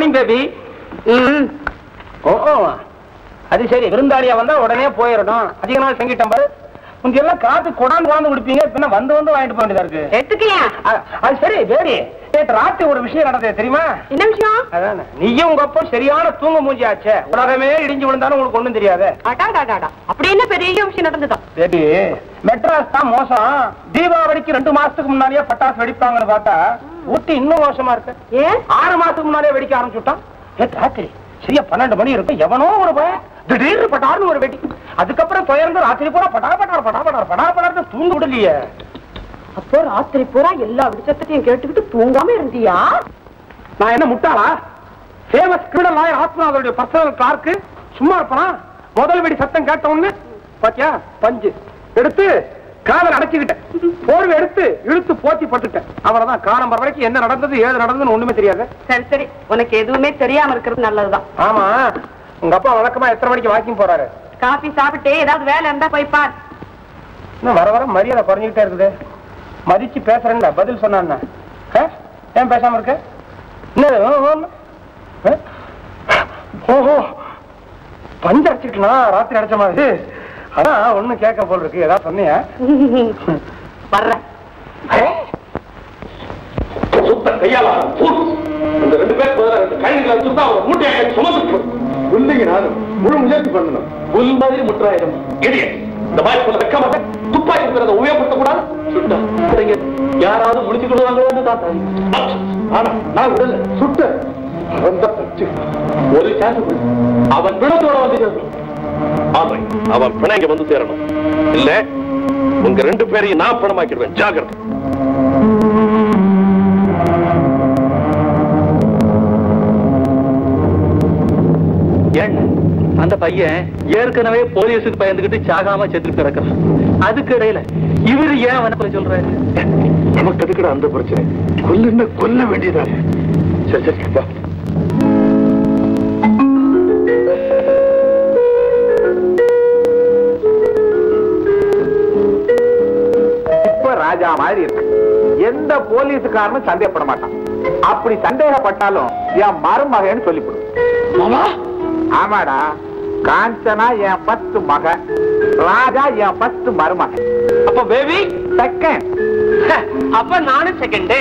Morning baby ஓ ஓ. அது சரி விருந்தாளியா வந்தா உடனே போயிடணும் அதிக நாள் தங்கிட்டோம் பாரு முந்தி எல்லாம் காத்து கொடாந்து கொண்டாந்து குடிப்பீங்க பின்ன வந்து வந்து வாங்கிட்டு போக வேண்டியதா இருக்கு எடுத்துக்கலையா அ- அது சரி பேபி நேற்று ராத்திரி ஒரு விஷயம் நடந்தது தெரியுமா என்ன விஷயம் அதானே நீயும் உங்க அப்பா சரியான தூங்க மூஞ்சி ஆச்சே உலகமே இடிஞ்சு விழுந்தாலும் உங்களுக்கு ஒண்ணும் தெரியாது அடாடாடாடா அப்படி என்ன பெரிய விஷயம் நடந்ததா பேபி மெட்ராஸ் தான் மோசம் தீபாவளிக்கு ரெண்டு மாசத்துக்கு முன்னாடியே பட்டாசு வெடிப்பாங்கன்னு பார்த்தா ஊட்டி இன்னும் மோசமா இருக்கு ஏன் ஆறு மாசத்துக்கு முன்னாடியே வெடிக்க ஆரம்பிச்சுட்டான் நேத்து ராத்திரி சரியா பன்னெண்டு மணி இருக்கும் எவனோ ஒரு பையன் திடீர்னு பட்டார்னு ஒரு வெடி அதுக்கப்புறம் துயர்ந்து ராத்திரி பூரா பட்டா பட்டார் பட்டா பட்டார் பட்டா பட்டார்னு தூங்க விடலையே அப்போ ராத்திரி பூரா எல்லா விடிச்சத்தையும் கேட்டுக்கிட்டு தூங்காம இருந்தியா நான் என்ன முட்டாளா ஃபேமஸ் கிரிமினல் லாயர் ஆத்மநாதருடைய பர்சனல் கிளார்க்கு சும்மா இருப்பான் முதல் வெடி சத்தம் கேட்ட உடனே பாத்தியா பஞ்சு எடுத்து காதல் அடைச்சுக்கிட்டேன் போர்வை எடுத்து இழுத்து போத்தி பட்டுட்டேன் அவ்வளவுதான் காலம்பர வரைக்கும் என்ன நடந்தது ஏது நடந்ததுன்னு ஒண்ணுமே தெரியாது சரி சரி உனக்கு எதுவுமே தெரியாம இருக்கிறது நல்லதுதான் ஆமா உங்க அப்பா வழக்கமா எத்தனை மணிக்கு வாக்கிங் போறாரு காபி சாப்பிட்டு ஏதாவது வேலை இருந்தா போய் பார் இன்னும் வர வர மரியாதை குறைஞ்சிக்கிட்டே இருக்குது மதிச்சு பேசுறேன்டா பதில் சொன்னான்னா ஆ? ஏன் பேசாம இருக்க என்னது ஆ, ஆ, ஆ? ஓஹோ பஞ்சு அடிச்சுக்கிட்டா ராத்திரி அடிச்ச மாதிரி அதான் ஒண்ணும் கேட்க போல் இருக்கு ஏதாவது சொன்னியா வர்றேன் சுத்தம் கையால இந்த ரெண்டு பேர் கைகளை சுத்தா ஒரு மூட்டையை சுமந்து இல்லைங்க நானும் முழு முயற்சி பண்ணணும் புல் மாதிரி முற்றாயிரம் இடிய இந்த மாதிரி சொல்ல வைக்க மாட்டேன் துப்பாக்கி இருக்கிறத உபயோகப்படுத்த கூடாது சுட்டா சரிங்க யாராவது முடிச்சுக்கிடுவாங்களோன்னு தான் ஆனா நான் விடல சுட்ட அவன் தான் தச்சு ஒரு சான்ஸ் அவன் பிணத்தோட வந்து சேர்க்கணும் ஆமை அவன் பிணைங்க வந்து சேரணும் இல்ல உங்க ரெண்டு பேரையும் நான் பணமாக்கிடுவேன் ஜாகிரதை ஏன் அந்த பையன் ஏற்கனவே போலீஸுக்கு பயந்துகிட்டு சாகாம செத்து கிடக்கிறான் அதுக்கு இடையில இவரு ஏன் அவனை கொலை சொல்றாரு நமக்கு எதுக்குடா அந்த பிரச்சனை கொல்லுன்னா கொல்ல வேண்டியதா சரி சரி வா இப்ப ராஜா மாதிரி இருக்கு எந்த போலீஸுக்காரனும் சந்தேகப்பட மாட்டான் அப்படி சந்தேகப்பட்டாலும் என் மருமகன்னு சொல்லிவிடும் ஆமாடா காஞ்சனா என் பத்து மகன் ராஜா என் பத்து மருமகன் அப்ப பேபி செகண்ட் அப்ப நானும் செகண்ட்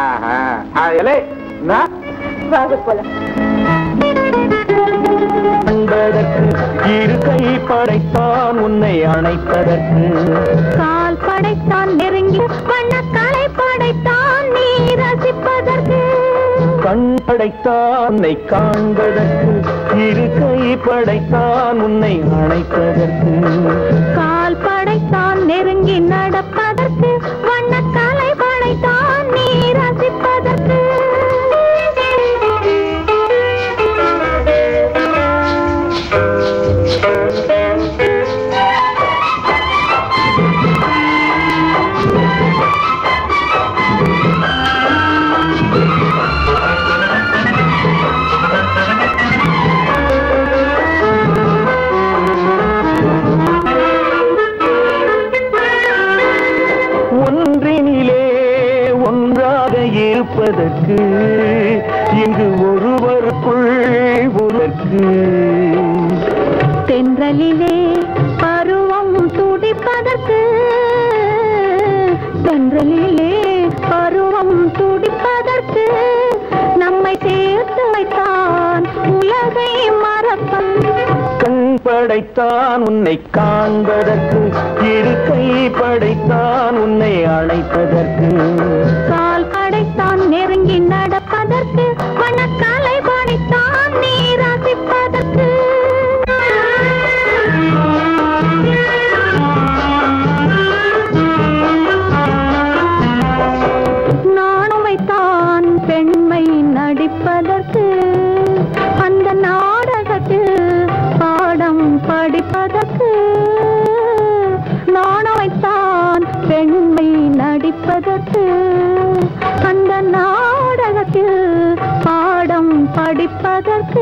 வாங்க போலாம் அன்பதற்கு இரு கை படைத்தான் உன்னை அணைப்பதற்கு கால் படைத்தான் நெருங்கி வண்ணக்காலை படைத்தான் நீ ரசிப்பதற்கு கண் படைத்தான் உன்னை காண்பதற்கு இரு கை படைத்தான் உன்னை அணைப்பதற்கு கால் படைத்தான் நெருங்கி நடப்பதற்கு வண்ணக்காலை படைத்தான் நீ ரசிப்பதற்கு ஒன்றினிலே ஒன்றாக இருப்பதற்கு இங்கு ஒருவருக்குள் ஒருவருக்கு தென்றலிலே பருவம் துடிப்பதற்கு தென்றலிலே பருவம் துடிப்பதற்கு நம்மை சேர்த்து வைத்தான் உலகை மறப்பன் கண் படைத்தான் உன்னை காண்பதற்கு இரு கை படைத்தான் உன்னை அழைப்பதற்கு கால் படைத்தான் நெருங்கி நடப்பதற்கு வனக்காலை படைத்தான் நீ ரசிப்பதற்கு நானும் வைத்தான் பெண்மை நடிப்பதற்கு அந்த நாடகத்தில் பாடம் படிப்பதற்கு நானும் வைத்தான் பெண்மை நடிப்பதற்கு அந்த நாடகத்தில் பாடம் படிப்பதற்கு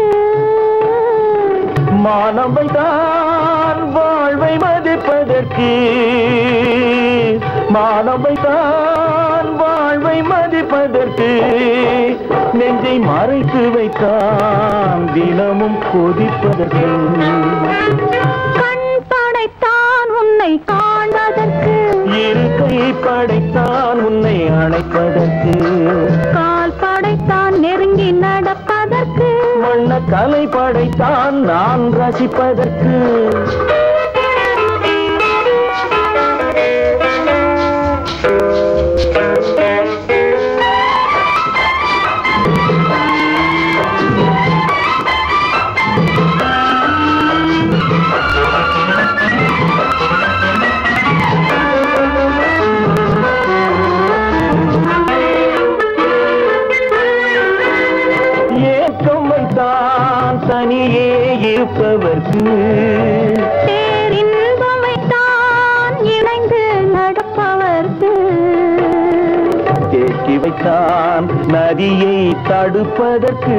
மானவை தான் வாழ்வை மதிப்பதற்கு மாணவைதான் வாழ்வை மதிப்பதற்கு நெஞ்சை மறைத்து வைத்தான் தினமும் கொதிப்பதற்கு கண் படைத்தான் உன்னை காண்பதற்கு இரு கை படைத்தான் உன்னை அணைப்பதற்கு கால் படைத்தான் நெருங்கி நடப்பதற்கு வண்ண கலை படைத்தான் நான் ரசிப்பதற்கு ஏக்கம் வைத்தான் தனியே இருப்பவர்க்கு பேரின்பம் வைத்தான் இணைந்து நடப்பவர்க்கு தேக்கி வைத்தான் நதியை தடுப்பதற்கு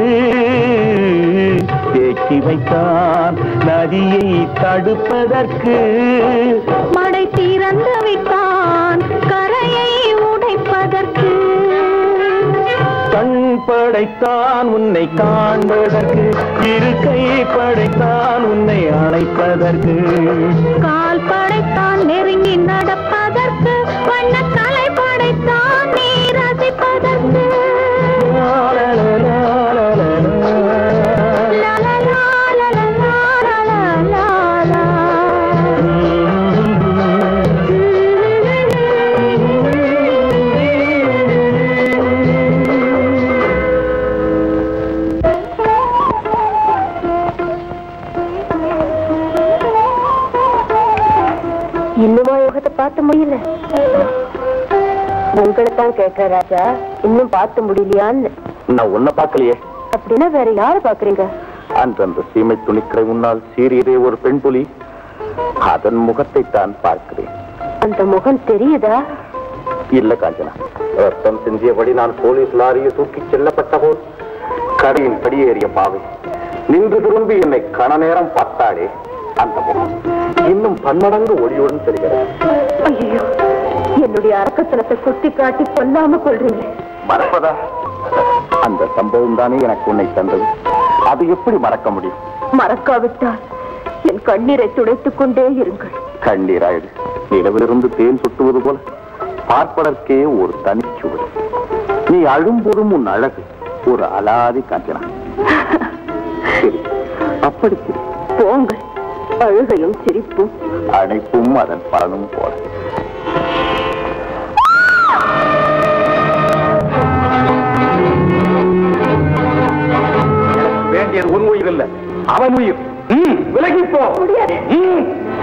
தேக்கி வைத்தான் நதியை தடுப்பதற்கு மடை திறந்து வைத்தான் கரையை உடைப்பதற்கு கண் படைத்தான் உன்னை காண்பதற்கு இரு கை படைத்தான் உன்னை அணைப்பதற்கு கால் படைத்தான் நெருங்கி நடப்பதற்கு வண்ண கலை படைத்தான் நீ ரசிப்பதற்கு லாலலலாலலலா. லலலா, லலலா, லலலா. இன்னுமா யோகத்தை பார்த்து முடியல உங்களை தான் கேட்கிற ராஜா இன்னும் பார்த்து முடியலையான்னு நான் உன்னை பார்க்கலையே அப்படின்னா வேற யாரை பாக்குறீங்க அன்றன்று சீமை துணிக்கடை முன்னால் சீறியதே ஒரு பெண் புலி அதன் முகத்தை தான் பார்க்கிறேன் அந்த முகம் தெரியுதா இல்ல காஞ்சனா ரத்தம் சிந்தியபடி நான் போலீஸ் லாரியை தூக்கி செல்லப்பட்ட போது கடையின் படியேறிய பாவை நின்று திரும்பி என்னை கண நேரம் பார்த்தாளே அந்த முகம் இன்னும் பன்மடங்கு ஒளியுடன் தெரிகிறது ஐயோ என்னுடைய அரக்கத்தனத்தை குத்தி காட்டி கொல்லாம கொள்றீங்க மறப்பதா அந்த சம்பவம் தானே எனக்கு உன்னை தந்தது அது எப்படி மறக்க முடியும் மறக்காவிட்டால் என் கண்ணீரை துடைத்துக் கொண்டே இருங்கள் கண்ணீராயிடு நிலவிலிருந்து தேன் சுட்டுவது போல பார்ப்பதற்கே ஒரு தனிச்சுவை நீ அழும்போதும் உன் அழகு ஒரு அலாதி காஞ்சனா சரி அப்படி சிரி. போங்கள் அழுகையும் சிரிப்பும் அணைப்பும் அதன் பலனும் போல வேண்டியது உன் உயிர் இல்ல அவன் உயிர் விலகி போ ம்.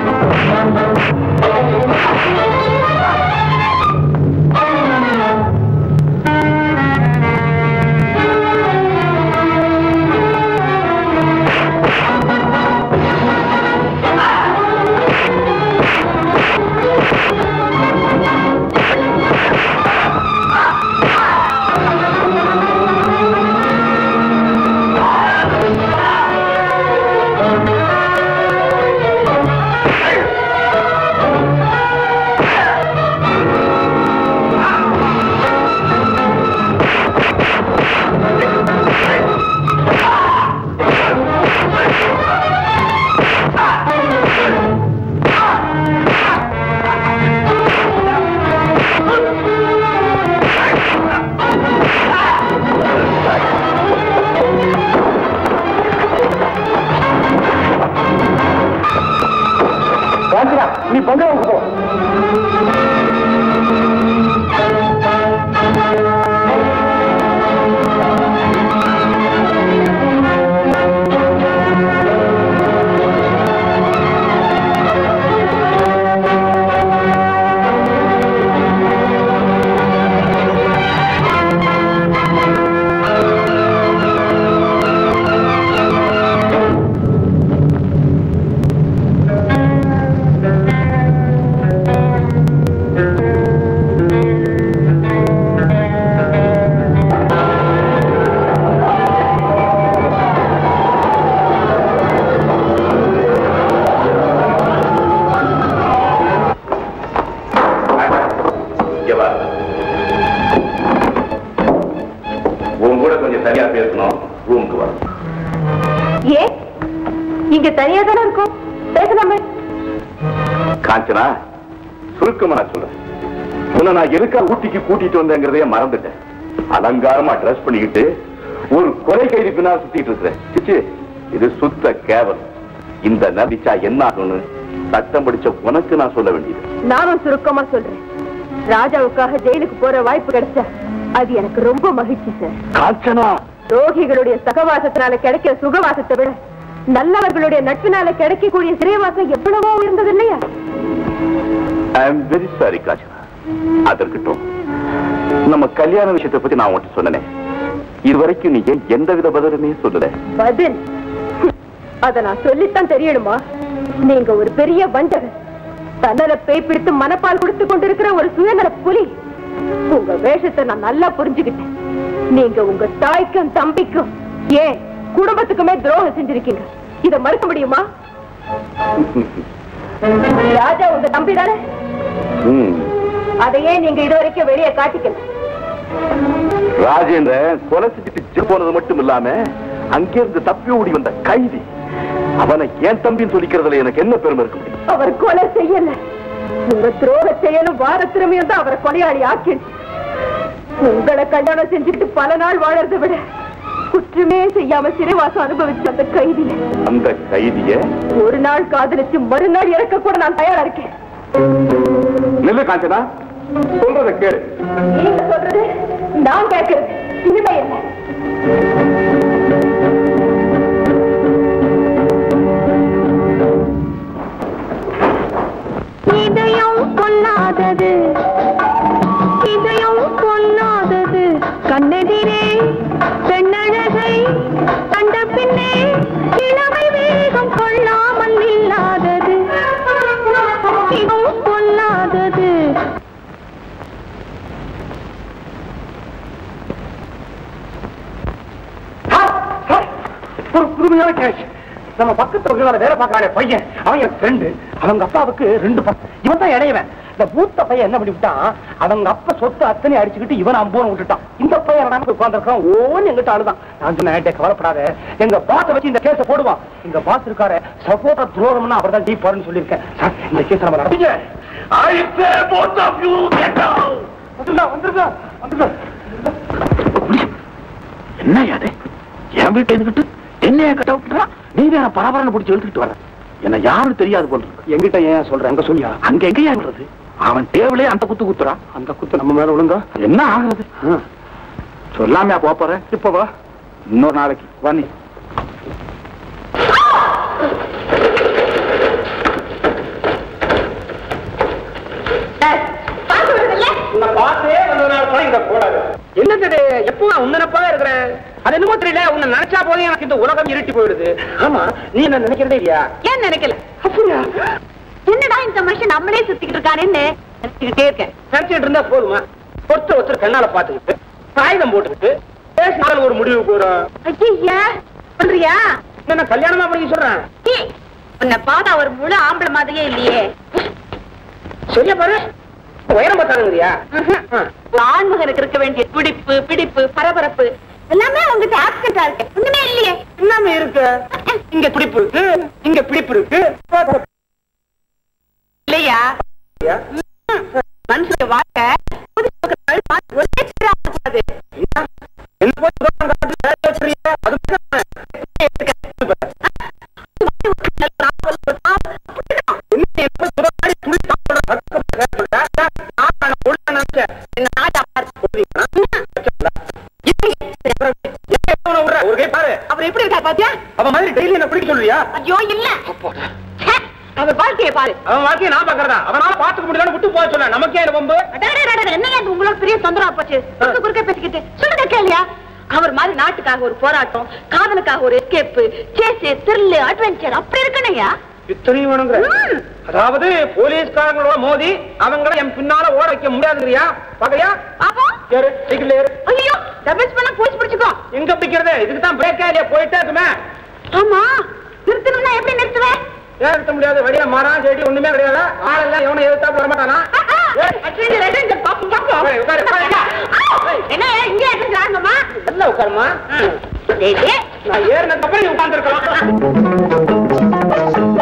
காஞ்சனா நீ பங்களாவுக்கு போ ஏ இங்க தனியா தானே இருக்கும் பேசலாமே காஞ்சனா சுருக்கமா நான் சொல்றேன் உன்னை நான் எதுக்கா ஊட்டிக்கு கூட்டிட்டு வந்தேங்கிறதையே மறந்துட்டேன் அலங்காரமா ட்ரெஸ் பண்ணிக்கிட்டு ஒரு கொலை கைதி பின்னால் சுத்திட்டு இருக்கிறேன் சிச்சி இது சுத்த கேவல் இந்த நபிச்சா என்ன ஆகும்னு சட்டம் படிச்ச உனக்கு நான் சொல்ல வேண்டியது நானும் சுருக்கமா சொல்றேன் ராஜாவுக்காக ஜெயிலுக்கு போற வாய்ப்பு கிடைச்சா அது எனக்கு ரொம்ப மகிழ்ச்சி சார் காஞ்சனா ரோகிகளுடைய சகவாசத்தினால கிடைக்கிற சுகவாசத்தை விட நல்லவர்களுடைய நட்பினால கிடைக்கக்கூடிய சிறைவாசம் எவ்வளவோ உயர்ந்தது இல்லையா I am very sorry Kanchana அது இருக்கட்டும் நம்ம கல்யாண விஷயத்தை பத்தி நான் உன்கிட்ட சொன்னேன் இதுவரைக்கும் நீ ஏன் எந்தவித பதிலுமே சொல்லல பதில் அத நான் சொல்லித்தான் தெரியணுமா நீங்க ஒரு பெரிய வஞ்சகர் தன்னல பேய் பிடித்து மனப்பால் கொடுத்து கொண்டிருக்கிற ஒரு சுயநல புலி உங்க வேஷத்தை நான் நல்லா புரிஞ்சுக்கிட்டேன் நீங்க உங்க தாய்க்கும் தம்பிக்கும் ஏன் குடும்பத்துக்குமே துரோகம் செஞ்சிருக்கீங்க இத மறுக்க முடியுமா ராஜா உங்க தம்பி தானே ம். அதையே நீங்க இதுவரைக்கும் வெளியே காட்டிக்கல ராஜேந்திரன் கொலை செஞ்சுட்டு ஜெயில் போனது மட்டும் இல்லாம அங்கிருந்து தப்பி ஓடி வந்த கைதி அவனை ஏன் தம்பின்னு சொல்லிக்கிறதுல எனக்கு என்ன பெருமை இருக்க முடியும் அவர் கொலை செய்யல உங்க துரோக செயலும் வாரத்திறமையும் தான் அவரை கொலையாளி ஆக்கி உங்களை கல்யாணம் செஞ்சுட்டு பல நாள் வாழறதை விட குற்றமே செய்யாம சிறைவாசம் அனுபவிச்ச அந்த கைதி அந்த கைதிய ஒரு நாள் காதலிச்சு மறுநாள் இறக்க கூட நான் தயாரா இருக்கேன் நெல்லு காஞ்சனா சொல்றத கேளு நீங்க சொல்றது நான் கேட்கறது இனிமே என்ன இதயம் பொல்லாதது இதயம் பொல்லாதது கண்ணெதிரே பெண்ணழகை கண்ட பின்னே இளமை வேகம் கொள்ளாமல் இல்லாதது இதயம் பொல்லாதது ஒரு புதுமையான கேஷ் நம்ம பக்கத்து வகையில வேலை பார்க்கறானே பையன் அவன் என் ஃப்ரெண்டு அவங்க அப்பாவுக்கு ரெண்டு பசங்க இவன் தான் இடையவன் இந்த மூத்த பையன் என்ன பண்ணி விட்டான் அவங்க அப்பா சொத்து அத்தனை அடிச்சுக்கிட்டு இவன் அம்போன்னு விட்டுட்டான் இந்த பையன் நடந்து உட்காந்துருக்கான் ஓன்னு எங்கிட்ட அழுதான் நான் சொன்னேன் "டேய், கவலைப்படாத எங்க பாஸ வச்சு இந்த கேஸ போடுவான் எங்க பாஸ் இருக்காரு சப்போர்ட்டா துரோகம்னா அவர் தான் டீப் வரும்னு சொல்லியிருக்கேன் சார் இந்த கேஸ் நம்ம நடத்தீங்க வந்துருக்கா வந்துருக்கா வந்துருக்கா என்ன யாரு என் வீட்டை இருந்துகிட்டு என்னைய கட்ட விட்டுறா நீ வேற பரபரன்னு பிடிச்சி இழுத்துக்கிட்டு வர என்ன யாரும் தெரியாது போல இருக்கு. எங்கிட்ட ஏன் சொல்றேன் அங்க சொல்லியா அங்க எங்கேயா விடுறது அவன் டேபிளே அந்த குத்து குத்துறான் அந்த குத்து நம்ம மேல விழுந்தா என்ன ஆகுறது சொல்லாமையா போப் போற இப்ப வா இன்னொரு நாளைக்கு வா நீ உன்னை பார்த்தே வந்ததுனால தான் இங்க போடாது என்னது எப்போ உன்னப்பா இருக்கிறேன் அது என்னமோ தெரியல உன்னை நினைச்சா போதே எனக்கு இந்த உலகம் இருட்டி போயிடுது ஆமா நீ என்ன நினைக்கிறதே இல்லையா ஏன் நினைக்கல அப்படியா என்னடா இந்த மனுஷன் நம்மளே சுத்திக்கிட்டு இருக்கானேன்னு நினைச்சுக்கிட்டே இருக்கேன் நினைச்சிட்டு இருந்தா போதுமா ஒருத்தர் ஒருத்தர் கண்ணால பாத்துக்கிட்டு காகிதம் போட்டுக்கிட்டு பேசினாலும் ஒரு முடிவுக்கு வரும் ஐயா பண்றியா என்ன கல்யாணமா பண்ணி சொல்றேன் சீ, உன்னை பார்த்தா ஒரு முழு ஆம்பளை மாதிரியே இல்லையே சரியா பாரு உயரம் பார்த்தாருங்கறியா ஒரு ஆண்மகனுக்கு இருக்க வேண்டிய துடிப்பு பிடிப்பு பரபரப்பு எல்லாமே உங்ககிட்ட ஆப்சென்டா இருக்கு ஒண்ணுமே இல்லையே எல்லாமே இருக்கு இங்க துடிப்பு இருக்கு இங்க பிடிப்பு இருக்கு இல்லையா மனுஷன் வாழ்க்கை புது பக்கத்துல மாத்தி ஒரே சீரா இருக்கக்கூடாது. என்ன போய் துரோகம் காட்டி வேலை வச்சிருக்கிய? அது மட்டும் என்ன நீ எப்ப துரோகம் காட்டி துள்ளி சாப்பிடுற? ரத்தம் கேட்கல. நான் நான் ஒழுங்கா நினைச்சேன். என்ன நாட்டை பார்த்து போடுறீங்களா? ஏன் இவனை விடுற? ஒரு கை பாரு. அவர் எப்படி இருக்கா பாத்தியா அவன் மாதிரி டெய்லி என்ன பிடிக்க சொல்றியா ஐயோ இல்ல ச்சே, அவர் வாழ்க்கைய பாரு அவன் வாழ்க்கையை நான் பாக்குறதா அவனால பாத்துக்க முடியலன்னு விட்டு போக சொல்ல நமக்கே என்ன வம்பு என்னையா இது உங்களோட பெரிய தொந்தரவா போச்சு குறுக்க குறுக்க பேசிக்கிட்டு சொல்லுங்க கேளியா அவர் மாதிரி நாட்டுக்காக ஒரு போராட்டம் காதலுக்காக ஒரு எஸ்கேப் சேஸ் த்ரில் அட்வென்ச்சர் அப்படி இருக்கணையா இத்தனையும் வேணுங்கிற ம். அதாவது போலீஸ்காரங்களோட மோதி அவங்கள என் பின்னால ஓட வைக்க முடியாதுங்கிறியா பாக்கலையா அப்போ ஏறு சைக்கிள் ஏறு ஐயோ டபுள்ஸ் பண்ண போலீஸ் பிடிச்சுக்கோ எங்க பிடிக்கிறது இதுக்கு தான் பிரேக் இல்லையா போயிட்டே இருக்குமே ஆமா நிறுத்தணும்னா எப்படி நிறுத்துவேன் ஏன் நிறுத்த முடியாது வெளியில மரம் செடி ஒண்ணுமே கிடையாது ஆள் எல்லாம் எவனை எதிர்த்தாப்புல வர மாட்டானா உட்காரு, உட்காரு, உட்காரு. என்ன இங்கே அடிக்கிறாங்கம்மா நல்லா உட்காருமா நான் ஏறினதுக்கு அப்புறம் நீ உட்கார்ந்து